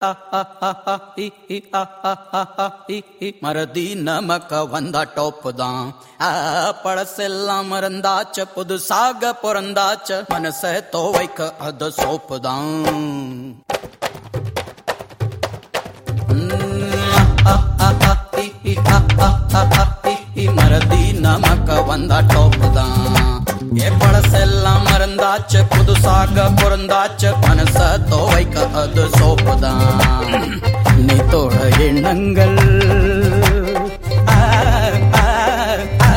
மறதி நமக்க வந்தா டோப்பு தான் பழசெல்லாம் மறந்தாச்ச புதுசாக பிறந்தாச்ச மனச தோவைக்க அது சோப்பு தான் மறதி நமக்க வந்தா டோப்பு தான் ஏ பழசெல்லாம் மறந்தாச்சு புதுசாக பிறந்தாச்சு மனச தோவைக்க அது சோப்பு தான் நீ தோட எண்ணங்கள் ஆ, ஆ, ஆ,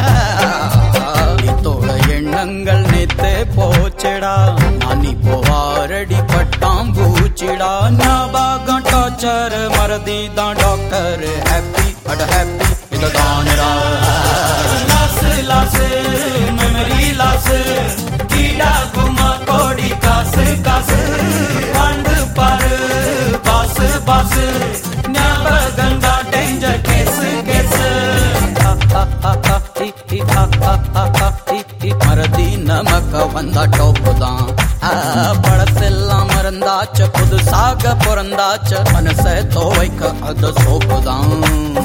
நீ தோட எண்ணங்கள் நேத்தே போச்சடா நான் இப்போ வாரடி பட்டாம் பூச்சிடா ஞாபகம் டார்ச்சர் மறதி தான் டாக்டர் ஹாப்பி அட ஹாப்பி இதுதானடா லாஸ் லாஸ் மெமரி லாஸ் கீடா குமா கோடி காசு காசு ஆண்டு பாரு பாசு பாசு ஞாபகந்தா டேஞ்சர் கேசு கேசு மறதி நமக்க வந்தா டோப்பு தான் பழசெல்லாம் மறந்தாச்ச புதுசாக பிறந்தாச்ச மனச தோவைக்க அது சோப்பு தான்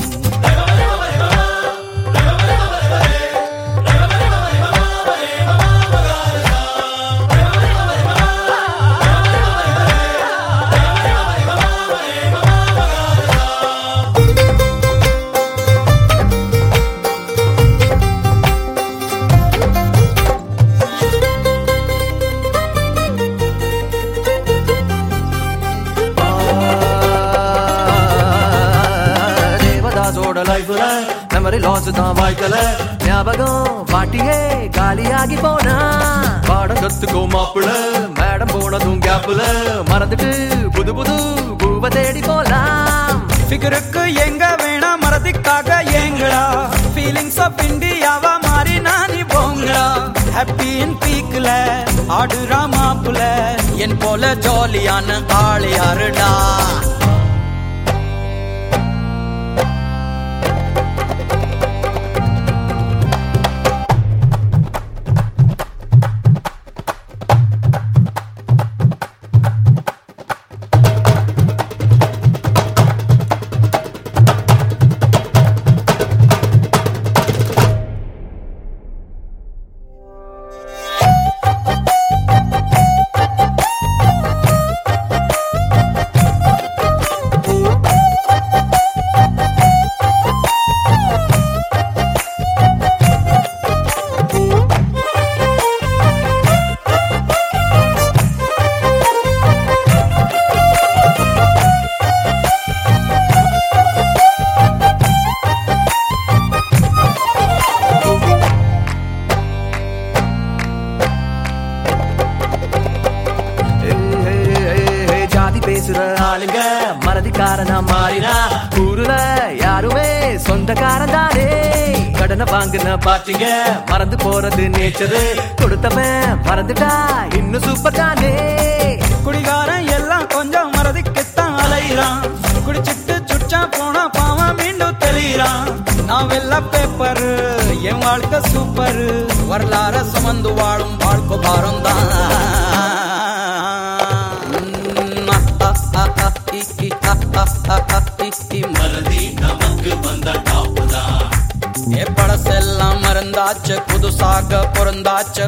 தேவதாசோட லைஃப்ல மெமரி லாஸ் தான் வாழ்க்கல ஞாபகம் பாட்டியே காலியாகி போனா பாடம் கத்துக்கோ மாப்பிள மேடம் போனதும் கேப்ல மறந்துட்டு புது புது பூவ தேடி போலாம் ஃபிகருக்கு எங்க வேணா மறதிக்காக ஏங்கடா ஃபீலிங்ஸ் ஆஃப் இந்தியாவா மாறி நானி போங்கடா ஹாப்பி இன் பீக்ல ஆடுறா மாப்புல என் போல ஜாலியான ஆள் யாருடா ஜாதி பேசுற ஆளுங்க மறதிக்காரனா மாறினா ஊருல யாருமே சொந்தக்காரன் தானே கடனை வாங்கின பாட்டிங்க மறந்து போறது நேச்சரு கொடுத்தவன் மறந்துட்டா இன்னும் சூப்பர் தானே குடிகாரன் எல்லாம் கொஞ்சம் மறதிக்குத்தான் அலைகிறான் குடிச்சிட்டு சுற்றா போனா பாவம் மீண்டும் தெளிகிறான் நான் வெள்ள பேப்பர் என் வாழ்க்கை சூப்பர் வரலாற சுமந்து வாழும் வாழ்க்கை பாரம் மறதி நமக்கு வந்த டாப்பு தான் ஏ பழசெல்லாம் மறந்தாச்சு புதுசாக பிறந்தாச்சு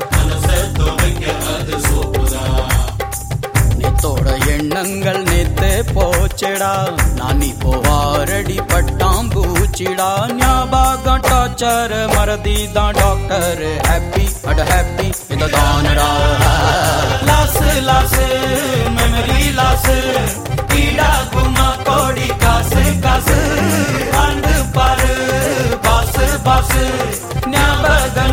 நேத்தோட எண்ணங்கள் நேத்தே போச்சடா நான் இப்போ வாரடி பட்டாம் பூச்சிடா ஞாபகம் டார்ச்சர் மறதி தான் டாக்டர் ஹாப்பி அட ஹாப்பி இதுதானடா லாஸ் லாஸ் மெமரி லாஸ் கீடா குமா கோடி காசு காசு ஆண்டு பாரு பாசு பாசு ஞாபகம்